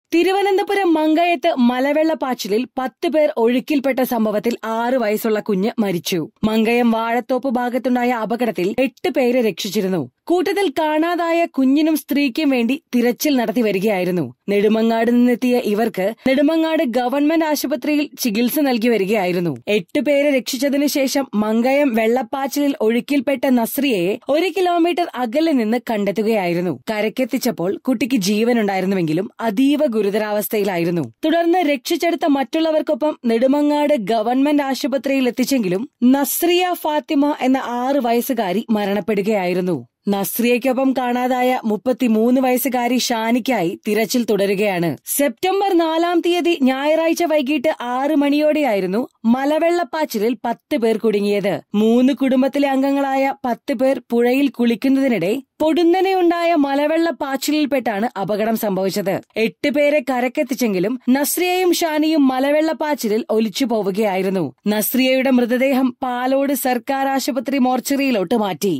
തിരുവനന്തപുരം മങ്കയത്ത് മലവെള്ളപ്പാച്ചിലിൽ പത്ത് പേർ ഒഴുക്കിൽപ്പെട്ട സംഭവത്തിൽ ആറ് വയസ്സുള്ള കുഞ്ഞ് മരിച്ചു മങ്കയം വാഴത്തോപ്പ് ഭാഗത്തുണ്ടായ അപകടത്തിൽ എട്ട് പേരെ രക്ഷിച്ചിരുന്നു കൂട്ടത്തിൽ കാണാതായ കുഞ്ഞിനും സ്ത്രീക്കും വേണ്ടി തിരച്ചിൽ നടത്തി വരികയായിരുന്നു നെടുമങ്ങാട് നിന്നെത്തിയ ഇവർക്ക് നെടുമങ്ങാട് ഗവൺമെന്റ് ആശുപത്രിയിൽ ചികിത്സ നൽകി വരികയായിരുന്നു എട്ട് പേരെ രക്ഷിച്ചതിനു ശേഷം മങ്കയം വെള്ളപ്പാച്ചിലിൽ ഒഴുക്കിൽപ്പെട്ട നസ്രിയയെ ഒരു കിലോമീറ്റർ അകലെ നിന്ന് കണ്ടെത്തുകയായിരുന്നു കരക്കെത്തിച്ചപ്പോൾ കുട്ടിക്ക് ജീവനുണ്ടായിരുന്നുവെങ്കിലും അതീവ ഗുരുതരാവസ്ഥയിലായിരുന്നു തുടർന്ന് രക്ഷിച്ചെടുത്ത മറ്റുള്ളവർക്കൊപ്പം നെടുമങ്ങാട് ഗവൺമെന്റ് ആശുപത്രിയിൽ എത്തിച്ചെങ്കിലും നസ്രിയ ഫാത്തിമ എന്ന ആറ് വയസ്സുകാരി മരണപ്പെടുകയായിരുന്നു നസ്രിയയ്ക്കൊപ്പം കാണാതായ മുപ്പത്തിമൂന്ന് വയസ്സുകാരി ഷാനിക്കായി തിരച്ചിൽ തുടരുകയാണ് സെപ്റ്റംബർ നാലാം തീയതി ഞായറാഴ്ച വൈകിട്ട് ആറ് മണിയോടെയായിരുന്നു മലവെള്ളപ്പാച്ചിലിൽ പത്ത് പേർ കുടുങ്ങിയത് മൂന്ന് കുടുംബത്തിലെ അംഗങ്ങളായ പത്ത് പേർ പുഴയിൽ കുളിക്കുന്നതിനിടെ പൊടുന്നനെയുണ്ടായ മലവെള്ളപ്പാച്ചിലിൽപ്പെട്ടാണ് അപകടം സംഭവിച്ചത് എട്ട് പേരെ കരക്കെത്തിച്ചെങ്കിലും നസ്രിയയും ഷാനിയും മലവെള്ളപ്പാച്ചിലിൽ ഒലിച്ചു പോവുകയായിരുന്നു നസ്രിയയുടെ മൃതദേഹം പാലോട് സർക്കാർ ആശുപത്രി മോർച്ചറിയിലോട്ട് മാറ്റി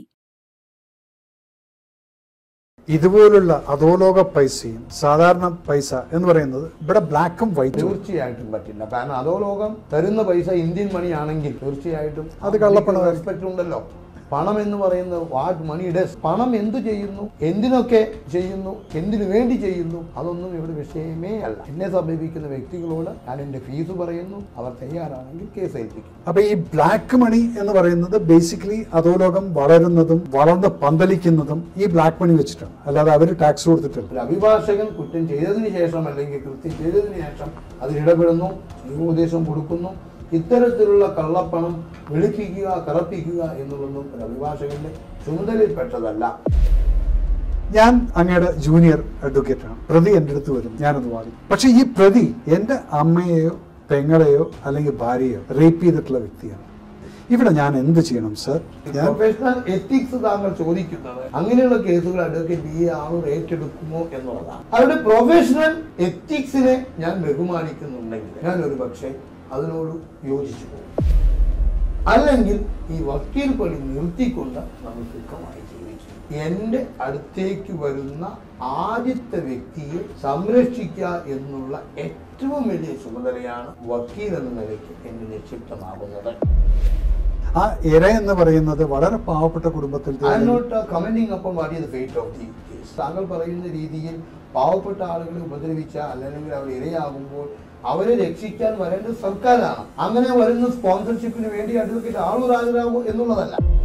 ഇതുപോലുള്ള അധോലോക പൈസയും സാധാരണ പൈസ എന്ന് പറയുന്നത് ഇവിടെ ബ്ലാക്കും വൈറ്റും തീർച്ചയായിട്ടും പറ്റില്ല കാരണം അതോ ലോകം തരുന്ന പൈസ ഇന്ത്യൻ മണി ആണെങ്കിൽ തീർച്ചയായിട്ടും അത് കള്ളപ്പണമായിരിക്കും. റെസ്പെക്ട് ഉണ്ടല്ലോ പണം എന്ന് പറയുന്നത് വാട്ട് മണി ഡസ് പണം എന്തു ചെയ്യുന്നു എന്തിനൊക്കെ ചെയ്യുന്നു എന്തിനു വേണ്ടി ചെയ്യുന്നു അതൊന്നും ഇവിടെ വിഷയമേ അല്ല എന്നെ സമീപിക്കുന്ന വ്യക്തികളോട് ഞാൻ എന്റെ ഫീസ് പറയുന്നു അവർ തയ്യാറാണെങ്കിൽ കേസ് ഏൽപ്പിക്കും അപ്പൊ ഈ ബ്ലാക്ക് മണി എന്ന് പറയുന്നത് ബേസിക്കലി അധോലോകം വളരുന്നതും വളർന്ന് പന്തലിക്കുന്നതും ഈ ബ്ലാക്ക് മണി വെച്ചിട്ടാണ് അല്ലാതെ അവർ ടാക്സ് കൊടുത്തിട്ടില്ല ഒരു അഭിഭാഷകൻ കുറ്റം ചെയ്തതിന് ശേഷം അല്ലെങ്കിൽ കൃത്യം ചെയ്തതിന് ശേഷം അതിൽ ഇടപെടുന്നു നിയമോപദേശം കൊടുക്കുന്നു ഇത്തരത്തിലുള്ള കള്ളപ്പണം വെളുപ്പിക്കുക കറപ്പിക്കുക എന്നുള്ളതൊന്നും ഒരു അഭിഭാഷകന്റെ ചുമതലയിൽപ്പെട്ടതല്ല ഞാൻ അങ്ങയുടെ ജൂനിയർ അഡ്വക്കേറ്റ് ആണ് പ്രതി എൻ്റെ അടുത്ത് വരും ഞാനത് വാദിക്കും പക്ഷെ ഈ പ്രതി എൻ്റെ അമ്മയെയോ പെങ്ങളെയോ അല്ലെങ്കിൽ ഭാര്യയോ റേപ്പ് ചെയ്തിട്ടുള്ള വ്യക്തിയാണ് ഇവിടെ ഞാൻ എന്ത് ചെയ്യണം സർ ഞാൻ പ്രൊഫഷണൽ എത്തിക്സ് താങ്കൾ ചോദിക്കുന്നത് അങ്ങനെയുള്ള കേസുകൾ അഡ്വക്കേറ്റ് ഈ ആളൂർ ഏറ്റെടുക്കുമോ എന്നുള്ളതാണ് അവരുടെ പ്രൊഫഷണൽ എത്തിക്സിനെ ഞാൻ ബഹുമാനിക്കുന്നുണ്ടെങ്കിൽ ഞാൻ ഒരു പക്ഷേ അതിനോട് യോജിച്ചു പോകും അല്ലെങ്കിൽ ഈ വക്കീൽ പണി നിർത്തിക്കൊണ്ട് നമ്മൾ സുഖമായി ജീവിച്ചു എന്റെ അടുത്തേക്ക് വരുന്ന ആദ്യത്തെ വ്യക്തിയെ സംരക്ഷിക്കുക എന്നുള്ള ഏറ്റവും വലിയ ചുമതലയാണ് വക്കീൽ എന്ന നിലയ്ക്ക് എന്നെ നിക്ഷിപ്തമാകുന്നത് ആ ഇര എന്ന് പറയുന്നത് വളരെ പാവപ്പെട്ട കുടുംബത്തിൽ ഐ എം നോട്ട് കമന്റിങ് അപ്പം what is the fate of the case താങ്കൾ പറയുന്ന രീതിയിൽ പാവപ്പെട്ട ആളുകളെ ഉപദ്രവിച്ച അല്ലെങ്കിൽ അവർ ഇരയാകുമ്പോൾ അവരെ രക്ഷിക്കാൻ വരേണ്ടത് സർക്കാരാണ് അങ്ങനെ വരുന്ന സ്പോൺസർഷിപ്പിന് വേണ്ടി അഡ്വക്കേറ്റ് ആളൂർ ഹാജരാകും എന്നുള്ളതല്ല